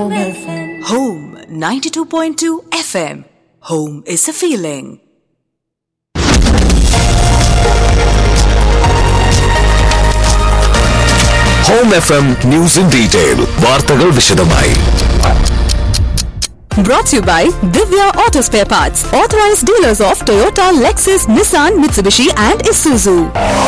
Home FM. Home 92.2 FM. Home is a feeling. Home F M news in detail വാർത്തകൾ വിശദമായി Brought to you by Divya Auto Spare Parts, authorized dealers of Toyota, Lexus, Nissan, Mitsubishi, and Isuzu.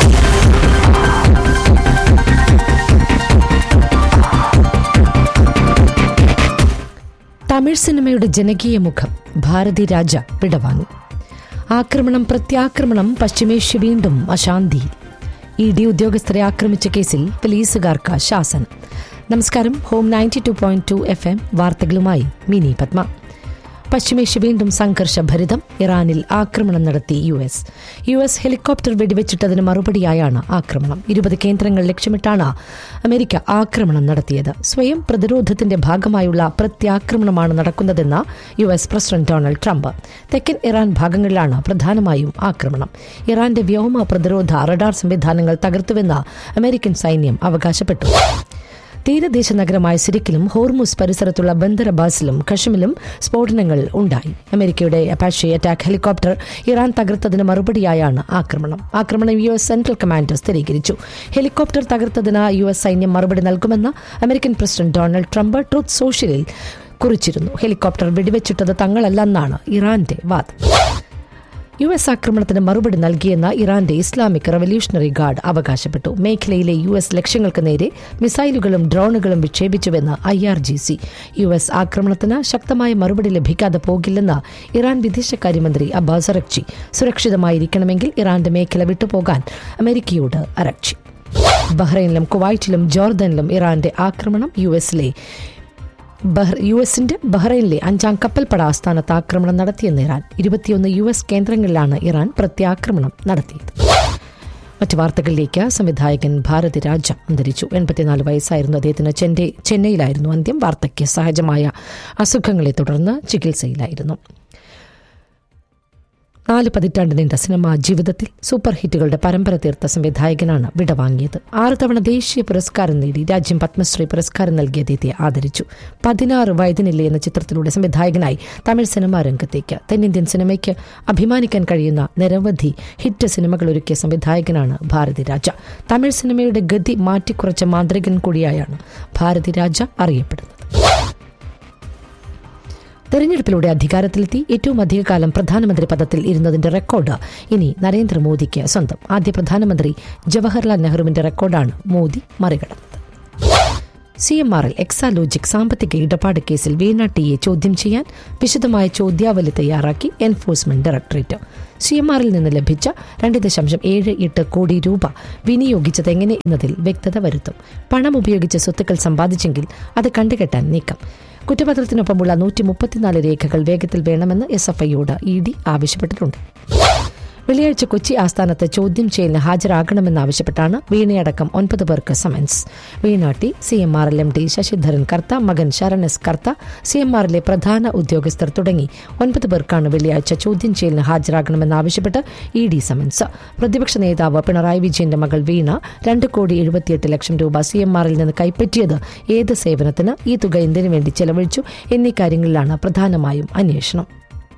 Tamil സിനിമയുടെ ജനകീയ മുഖം ഭാരതി രാജ വിടവാങ്ങി ആക്രമണം പ്രത്യാക്രമണം പശ്ചിമേഷ്യ വീണ്ടും അശാന്തിയിൽ E D ഉദ്യോഗസ്ഥരെ ആക്രമിച്ച കേസിൽ പോലീസുകാർക്ക് ശാസനം നമസ്കാരം home ninety two point two F M വാർത്തകളുമായി മിനി പത്മ പശ്ചിമേഷ്യ വീണ്ടും സംഘർഷഭരിതം ഇറാനിൽ ആക്രമണം നടത്തി U S U S helicopter വെടിവെച്ചിട്ടതിന് മറുപടിയായാണ് ആക്രമണം ഇരുപത് കേന്ദ്രങ്ങൾ ലക്ഷ്യമിട്ടാണ് അമേരിക്ക ആക്രമണം നടത്തിയത് സ്വയം പ്രതിരോധത്തിന്റെ ഭാഗമായുള്ള പ്രത്യാക്രമണമാണ് നടക്കുന്നതെന്ന് U S president Donald Trump തെക്കൻ ഇറാൻ ഭാഗങ്ങളിലാണ് പ്രധാനമായും ആക്രമണം ഇറാന്റെ വ്യോമ പ്രതിരോധ റഡാർ സംവിധാനങ്ങൾ തകർത്തുവെന്ന് അമേരിക്കൻ സൈന്യം അവകാശപ്പെട്ടു തീരദേശ നഗരമായ സിരിക്കിലും ഹോർമുസ് പരിസരത്തുള്ള ബന്ദർ കഷമിലും സ്ഫോടനങ്ങൾ ഉണ്ടായി അമേരിക്കയുടെ അപ്പാഷെ അറ്റാക്ക് ഹെലികോപ്റ്റർ ഇറാൻ തകർത്തതിന് മറുപടിയായാണ് ആക്രമണം ആക്രമണം യു എസ് സെൻട്രൽ കമാൻഡർ സ്ഥിരീകരിച്ചു ഹെലികോപ്റ്റർ തകർത്തതിന് യു എസ് സൈന്യം മറുപടി നൽകുമെന്ന് American president Donald Trump truth സോഷ്യലിൽ കുറിച്ചിരുന്നു ഹെലികോപ്റ്റർ വെടിവെച്ചിട്ടത് തങ്ങളല്ലെന്നാണ് ഇറാന്റെ വാദം യു എസ് ആക്രമണത്തിന് മറുപടി നൽകിയെന്ന് ഇറാന്റെ ഇസ്ലാമിക് റവല്യൂഷണറി ഗാർഡ് അവകാശപ്പെട്ടു മേഖലയിലെ യു എസ് ലക്ഷ്യങ്ങൾക്ക് നേരെ മിസൈലുകളും ഡ്രോണുകളും വിക്ഷേപിച്ചുവെന്ന് I R G C U S ആക്രമണത്തിന് ശക്തമായ മറുപടി ലഭിക്കാതെ പോകില്ലെന്ന് ഇറാൻ വിദേശകാര്യമന്ത്രി അബ്ബാസ് അറക്ചി സുരക്ഷിതമായിരിക്കണമെങ്കിൽ ഇറാന്റെ മേഖല വിട്ടുപോകാൻ അമേരിക്കയോട് അറക്ചി ബഹ്റൈനിലും കുവൈറ്റിലും ജോർദനിലും ഇറാന്റെ ആക്രമണം യു എസിലെ ബഹ്റ- യു എസിന്റെ ബഹ്റൈനിലെ അഞ്ചാം കപ്പൽപ്പട ആസ്ഥാനത്ത് ആക്രമണം നടത്തിയെന്ന് ഇറാൻ ഇരുപത്തിയൊന്ന് യു എസ് കേന്ദ്രങ്ങളിലാണ് ഇറാൻ പ്രത്യാക്രമണം നടത്തിയത് മറ്റു വാർത്തകളിലേക്ക് സംവിധായകൻ ഭാരതി രാജ അന്തരിച്ചു എൺപത്തിനാല് വയസ്സായിരുന്നു അദ്ദേഹത്തിന് ചെന്നൈ ചെന്നൈയിലായിരുന്നു അന്ത്യം വാർദ്ധക്യ സഹജമായ അസുഖങ്ങളെ തുടർന്ന് ചികിത്സയിലായിരുന്നു നാല് പതിറ്റാണ്ട് നീണ്ട സിനിമാ ജീവിതത്തിൽ സൂപ്പർ ഹിറ്റുകളുടെ പരമ്പര തീർത്ത സംവിധായകനാണ് വിടവാങ്ങിയത് ആറ് തവണ ദേശീയ പുരസ്കാരം നേടി രാജ്യം പത്മശ്രീ പുരസ്കാരം നൽകിയ അദ്ദേഹത്തെ ആദരിച്ചു പതിനാറ് വയതിനില്ലേ എന്ന ചിത്രത്തിലൂടെ സംവിധായകനായി തമിഴ് സിനിമാ രംഗത്തേക്ക് തെന്നിന്ത്യൻ സിനിമയ്ക്ക് അഭിമാനിക്കാൻ കഴിയുന്ന നിരവധി ഹിറ്റ് സിനിമകൾ ഒരുക്കിയ സംവിധായകനാണ് ഭാരതി രാജ തമിഴ് സിനിമയുടെ ഗതി മാറ്റിക്കുറച്ച മാന്ത്രികൻ കൂടിയായാണ് ഭാരതി രാജ അറിയപ്പെടുന്നത് തെരഞ്ഞെടുപ്പിലൂടെ അധികാരത്തിലെത്തി ഏറ്റവും അധികകാലം പ്രധാനമന്ത്രി പദത്തിൽ ഇരുന്നതിന്റെ റെക്കോർഡ് ഇനി നരേന്ദ്രമോദിക്ക് സ്വന്തം ആദ്യ പ്രധാനമന്ത്രി ജവഹർലാൽ നെഹ്റുവിന്റെ റെക്കോർഡാണ് മോദി മറികടന്നത് സി എം ആറിൽ എക്സാലോജിക് സാമ്പത്തിക ഇടപാട് കേസിൽ വീണ ടിയെ ചോദ്യം ചെയ്യാൻ വിശദമായ ചോദ്യാവലി തയ്യാറാക്കി എൻഫോഴ്സ്മെന്റ് ഡയറക്ടറേറ്റ് സി എം ആറിൽ നിന്ന് ലഭിച്ച രണ്ട് ദശാംശം ഏഴ് എട്ട് കോടി രൂപ വിനിയോഗിച്ചത് എങ്ങനെ എന്നതിൽ വ്യക്തത വരുത്തും പണം ഉപയോഗിച്ച് സ്വത്തുക്കൾ സമ്പാദിച്ചെങ്കിൽ അത് കണ്ടുകെട്ടാൻ നീക്കം കുറ്റപത്രത്തിനൊപ്പമുള്ള നൂറ്റി മുപ്പത്തിനാല് രേഖകൾ വേഗത്തിൽ വേണമെന്ന് എസ് എഫ് ഐയോട് ഇ ഡി ആവശ്യപ്പെട്ടിട്ടുണ്ട് വെള്ളിയാഴ്ച കൊച്ചി ആസ്ഥാനത്ത് ചോദ്യം ചെയ്യലിന് ഹാജരാകണമെന്നാവശ്യപ്പെട്ടാണ് വീണയടക്കം ഒൻപത് പേർക്ക് summons Veena T C M R L M D Sasidharan Kartha മകൻ Saran S Kartha C M ആറിലെ പ്രധാന ഉദ്യോഗസ്ഥർ തുടങ്ങി ഒൻപത് പേർക്കാണ് വെള്ളിയാഴ്ച ചോദ്യം ചെയ്യലിന് ഹാജരാകണമെന്നാവശ്യപ്പെട്ട് ഇ ഡി സമൻസ് പ്രതിപക്ഷ നേതാവ് പിണറായി വിജയന്റെ മകൾ വീണ രണ്ട് കോടി എഴുപത്തിയെട്ട് ലക്ഷം രൂപ സി എം ആറിൽ നിന്ന് കൈപ്പറ്റിയത് ഏത് സേവനത്തിന് ഈ തുക എന്തിനു വേണ്ടി ചെലവഴിച്ചു എന്നീ കാര്യങ്ങളിലാണ് പ്രധാനമായും അന്വേഷണം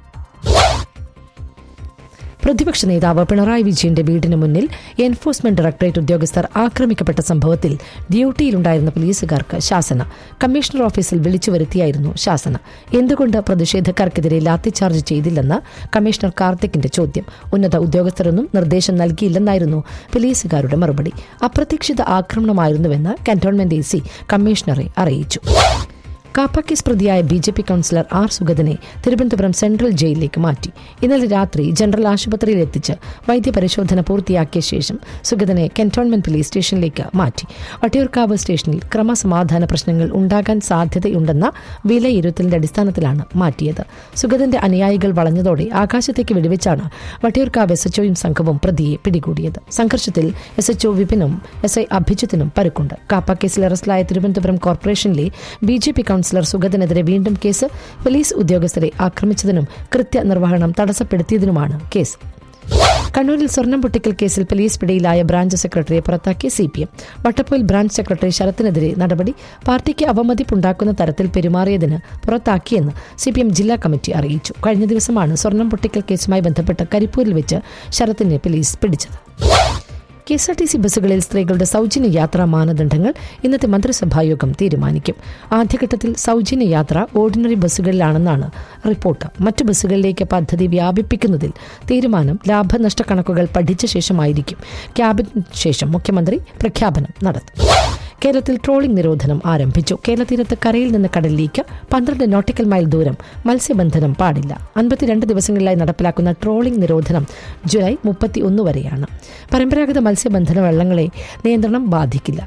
പ്രതിപക്ഷ നേതാവ് പിണറായി വിജയന്റെ വീടിന് മുന്നിൽ എൻഫോഴ്സ്മെന്റ് ഡയറക്ടറേറ്റ് ഉദ്യോഗസ്ഥർ ആക്രമിക്കപ്പെട്ട സംഭവത്തിൽ ഡ്യൂട്ടിയിലുണ്ടായിരുന്ന പോലീസുകാർക്ക് ശാസന കമ്മീഷണർ ഓഫീസിൽ വിളിച്ചു വരുത്തിയായിരുന്നു ശാസന എന്തുകൊണ്ട് പ്രതിഷേധക്കാർക്കെതിരെ ലാത്തിചാർജ് ചെയ്തില്ലെന്ന് കമ്മീഷണർ കാർത്തിക്കിന്റെ ചോദ്യം ഉന്നത ഉദ്യോഗസ്ഥരൊന്നും നിർദ്ദേശം നൽകിയില്ലെന്നായിരുന്നു പോലീസുകാരുടെ മറുപടി അപ്രതീക്ഷിത ആക്രമണമായിരുന്നുവെന്ന് കന്റോൺമെന്റ് എ സി കമ്മീഷണറെ അറിയിച്ചു കാപ്പ കേസ് പ്രതിയായ B J P councillor R സുഗതനെ തിരുവനന്തപുരം സെൻട്രൽ ജയിലിലേക്ക് മാറ്റി ഇന്നലെ രാത്രി ജനറൽ ആശുപത്രിയിൽ എത്തിച്ച് വൈദ്യപരിശോധന പൂർത്തിയാക്കിയ ശേഷം സുഗതനെ കന്റോൺമെന്റ് പോലീസ് സ്റ്റേഷനിലേക്ക് മാറ്റി വട്ടിയൂർക്കാവ് സ്റ്റേഷനിൽ ക്രമസമാധാന പ്രശ്നങ്ങൾ ഉണ്ടാകാൻ സാധ്യതയുണ്ടെന്ന വിലയിരുത്തലിന്റെ അടിസ്ഥാനത്തിലാണ് മാറ്റിയത് സുഗതന്റെ അനുയായികൾ വളഞ്ഞതോടെ ആകാശത്തേക്ക് വെടിവെച്ചാണ് വട്ടിയൂർക്കാവ് എസ് എച്ച്ഒയും സംഘവും പ്രതിയെ പിടികൂടിയത് സംഘർഷത്തിൽ എസ് എച്ച്ഒ വിപിനും എസ് ഐ അഭിജിത്തിനും പരുക്കുണ്ട് കാപ്പ കേസിൽ അറസ്റ്റിലായ തിരുവനന്തപുരം കോർപ്പറേഷനിലെ ബി ജെ പി കൌൺസിലർ സുഗതനെതിരെ വീണ്ടും കേസ് പോലീസ് ഉദ്യോഗസ്ഥരെ ആക്രമിച്ചതിനും കൃത്യനിർവഹണം തടസ്സപ്പെടുത്തിയതിനുമാണ് കേസ് കണ്ണൂരിൽ സ്വർണം പൊട്ടിക്കൽ കേസിൽ പോലീസ് പിടിയിലായ ബ്രാഞ്ച് സെക്രട്ടറിയെ പുറത്താക്കിയ സി പി എം വട്ടപ്പോയിൽ ബ്രാഞ്ച് സെക്രട്ടറി ശരത്തിനെതിരെ നടപടി പാർട്ടിക്ക് അവമതിപ്പുണ്ടാക്കുന്ന തരത്തിൽ പെരുമാറിയതിന് പുറത്താക്കിയെന്ന് സി പി എം ജില്ലാ കമ്മിറ്റി അറിയിച്ചു കഴിഞ്ഞ ദിവസമാണ് സ്വർണം പൊട്ടിക്കൽ കേസുമായി ബന്ധപ്പെട്ട് കരിപ്പൂരിൽ വെച്ച് ശരത്തിനെ പോലീസ് പിടിച്ചത് K S R T C ബസ്സുകളിൽ സ്ത്രീകളുടെ സൗജന്യ യാത്രാ മാനദണ്ഡങ്ങൾ ഇന്നത്തെ മന്ത്രിസഭായോഗം തീരുമാനിക്കും ആദ്യഘട്ടത്തിൽ സൗജന്യ യാത്ര ഓർഡിനറി ബസ്സുകളിലാണെന്നാണ് റിപ്പോർട്ട് മറ്റു ബസ്സുകളിലേക്ക് പദ്ധതി വ്യാപിപ്പിക്കുന്നതിൽ തീരുമാനം ലാഭനഷ്ട കണക്കുകൾ പഠിച്ച ശേഷമായിരിക്കും ക്യാബിനറ്റ് ശേഷം മുഖ്യമന്ത്രി പ്രഖ്യാപനം നടത്തും കേരളത്തിൽ ട്രോളിംഗ് നിരോധനം ആരംഭിച്ചു കേരളതീരത്ത് കരയിൽ നിന്ന് കടലിലേക്ക് പന്ത്രണ്ട് നോട്ടിക്കൽ മൈൽ ദൂരം മത്സ്യബന്ധനം പാടില്ല അൻപത്തിരണ്ട് ദിവസങ്ങളിലായി നടപ്പിലാക്കുന്ന ട്രോളിംഗ് നിരോധനം ജൂലൈ മുപ്പത്തി ഒന്ന് വരെയാണ് പരമ്പരാഗത മത്സ്യബന്ധന വള്ളങ്ങളെ നിയന്ത്രണം ബാധിക്കില്ല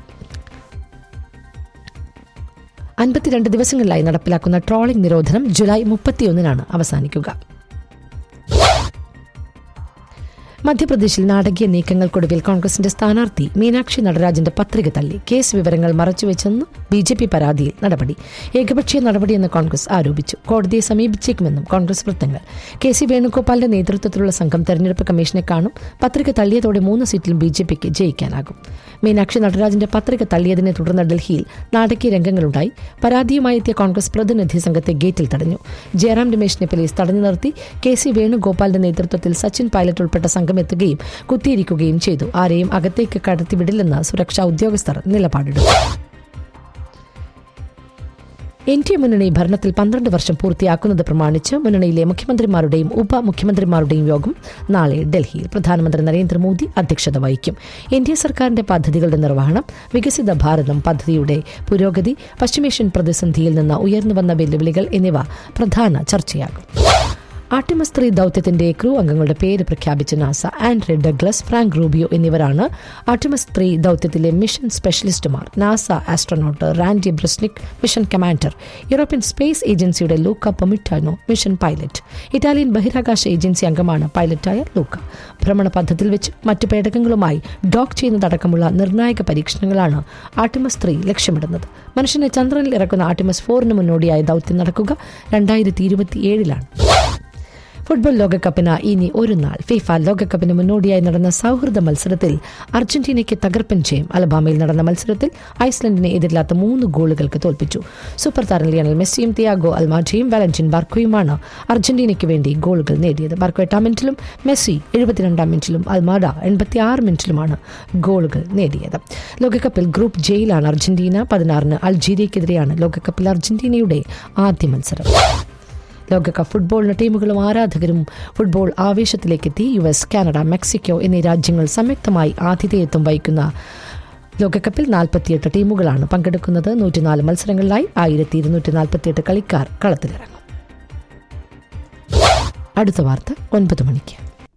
അൻപത്തിരണ്ട് ദിവസങ്ങളിലായി നടപ്പിലാക്കുന്ന ട്രോളിംഗ് നിരോധനം ജൂലൈ മുപ്പത്തിയൊന്നിനാണ് അവസാനിക്കുക മധ്യപ്രദേശിൽ നാടകീയ നീക്കങ്ങൾക്കൊടുവിൽ കോൺഗ്രസിന്റെ സ്ഥാനാർത്ഥി മീനാക്ഷി നടരാജന്റെ പത്രിക തള്ളി കേസ് വിവരങ്ങൾ മറച്ചുവെച്ചെന്ന് ബി ജെ പി പരാതിയിൽ നടപടി ഏകപക്ഷീയ നടപടിയെന്ന് കോൺഗ്രസ് ആരോപിച്ചു കോടതിയെ സമീപിച്ചേക്കുമെന്നും കോൺഗ്രസ് വൃത്തങ്ങൾ കെ സി വേണുഗോപാലിന്റെ നേതൃത്വത്തിലുള്ള സംഘം തെരഞ്ഞെടുപ്പ് കമ്മീഷനെ കാണും പത്രിക തള്ളിയതോടെ മൂന്ന് സീറ്റിലും ബി ജെ പിക്ക് ജയിക്കാനാകും മീനാക്ഷി നടരാജന്റെ പത്രിക തള്ളിയതിനെ തുടർന്ന് ഡൽഹിയിൽ നാടകീയ രംഗങ്ങളുണ്ടായി പരാതിയുമായി എത്തിയ കോൺഗ്രസ് പ്രതിനിധി സംഘത്തെ ഗേറ്റിൽ തടഞ്ഞു ജയറാം രമേശിനെ പോലീസ് തടഞ്ഞു നിർത്തി കെ സി വേണുഗോപാലിന്റെ നേതൃത്വത്തിൽ സച്ചിൻ പൈലറ്റ് ഉൾപ്പെട്ട സംഘം എത്തുകയും കുത്തിയിരിക്കുകയും ചെയ്തു ആരെയും അകത്തേക്ക് കടത്തിവിടില്ലെന്ന് സുരക്ഷാ ഉദ്യോഗസ്ഥർ നിലപാടെടുത്തു എൻ ഡി എ മുന്നണി ഭരണത്തിൽ പന്ത്രണ്ട് വർഷം പൂർത്തിയാക്കുന്നത് പ്രമാണിച്ച് മുന്നണിയിലെ മുഖ്യമന്ത്രിമാരുടെയും ഉപമുഖ്യമന്ത്രിമാരുടെയും യോഗം നാളെ ഡൽഹിയിൽ പ്രധാനമന്ത്രി നരേന്ദ്രമോദി അധ്യക്ഷത വഹിക്കും എൻ ഡി എ സർക്കാരിന്റെ പദ്ധതികളുടെ നിർവഹണം വികസിത ഭാരതം പദ്ധതിയുടെ പുരോഗതി പശ്ചിമേഷ്യൻ പ്രതിസന്ധിയിൽ നിന്ന് ഉയർന്നുവന്ന വെല്ലുവിളികൾ എന്നിവ പ്രധാന ചർച്ചയാകും ആർട്ടിമസ് ത്രീ ദൌത്യത്തിന്റെ ക്രൂ അംഗങ്ങളുടെ പേര് പ്രഖ്യാപിച്ച NASA Andre Douglas Frank Rubio എന്നിവരാണ് ആർട്ടിമസ് ത്രീ ദൌത്യത്തിലെ മിഷൻ സ്പെഷ്യലിസ്റ്റുമാർ NASA astronaut Randy Bresnik mission commander European space ഏജൻസിയുടെ Luca Parmitano mission pilot Italian ബഹിരാകാശ ഏജൻസി അംഗമാണ് പൈലറ്റായ ലൂക്ക ഭ്രമണ പദ്ധതിയിൽ വെച്ച് മറ്റു പേടകങ്ങളുമായി ഡോക്ക് ചെയ്യുന്നതടക്കമുള്ള നിർണായക പരീക്ഷണങ്ങളാണ് ആർട്ടിമസ് ത്രീ ലക്ഷ്യമിടുന്നത് മനുഷ്യനെ ചന്ദ്രനിൽ ഇറക്കുന്ന ആർട്ടിമസ് ഫോറിന് മുന്നോടിയായ ദൌത്യം നടക്കുക രണ്ടായിരത്തി ഇരുപത്തിയേഴിലാണ് ഫുട്ബോൾ ലോകകപ്പിന് ഇനി ഒരു നാൾ ഫിഫ ലോകകപ്പിന് മുന്നോടിയായി നടന്ന സൗഹൃദ മത്സരത്തിൽ അർജന്റീനയ്ക്ക് തകർപ്പൻ ജയം അലബാമയിൽ നടന്ന മത്സരത്തിൽ ഐസ്ലൻഡിനെ എതിരില്ലാത്ത മൂന്ന് ഗോളുകൾക്ക് തോൽപ്പിച്ചു സൂപ്പർ താരം ലിയണൽ മെസ്സിയും തിയാഗോ അൽമാജയും വാലന്റിൻ ബാർക്കോയുമാണ് അർജന്റീനയ്ക്ക് വേണ്ടി ഗോളുകൾ നേടിയത് ബാർക്കോ എട്ടാം മിനിറ്റിലും മെസ്സി എഴുപത്തിരണ്ടാം മിനിറ്റിലും അൽമാഡ എൺപത്തിയാറ് മിനിറ്റിലുമാണ് ഗോളുകൾ നേടിയത് ലോകകപ്പിൽ ഗ്രൂപ്പ് ജയിലാണ് അർജന്റീന പതിനാറിന് അൾജീരിയക്കെതിരെയാണ് ലോകകപ്പിൽ അർജന്റീനയുടെ ആദ്യ മത്സരം ലോകകപ്പ് ഫുട്ബോളിന് ടീമുകളും ആരാധകരും ഫുട്ബോൾ ആവേശത്തിലേക്കെത്തി യു എസ് കാനഡ മെക്സിക്കോ എന്നീ രാജ്യങ്ങൾ സംയുക്തമായി ആതിഥേയത്വം വഹിക്കുന്ന ലോകകപ്പിൽ നാൽപ്പത്തിയെട്ട് ടീമുകളാണ് പങ്കെടുക്കുന്നത് നൂറ്റിനാല് മത്സരങ്ങളിലായി ആയിരത്തി ഇരുന്നൂറ്റി നാൽപ്പത്തിയെട്ട് കളിക്കാർ കളത്തിലിറങ്ങും അടുത്ത വാർത്ത ഒൻപത് മണിക്ക്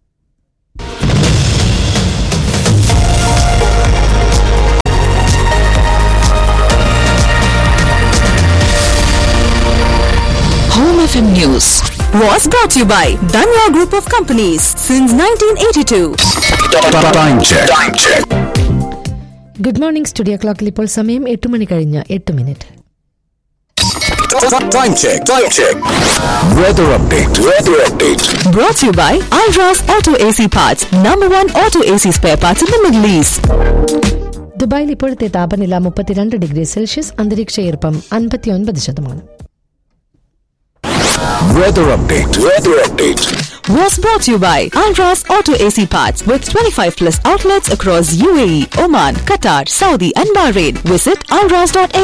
Home FM News was brought to you by Danya Group of Companies since 1982. Time check. Time check. Good morning studio ക്ലോക്കിൽ ഇപ്പോൾ സമയം എട്ട് മണി കഴിഞ്ഞ് എട്ട് minute Time check. Time check. Weather update. Weather update. Brought to you by Alras Auto AC Parts, number one auto AC spare parts in the Middle East. ദുബായിൽ ഇപ്പോഴത്തെ താപനില മുപ്പത്തിരണ്ട് ഡിഗ്രി സെൽഷ്യസ് അന്തരീക്ഷ ഈർപ്പം അൻപത്തിയൊൻപത് ശതമാനം Weather update. Weather update. Was brought to you by Alras Auto AC Parts with 25 plus outlets across UAE, Oman, Qatar, Saudi, and Bahrain. Visit alras.air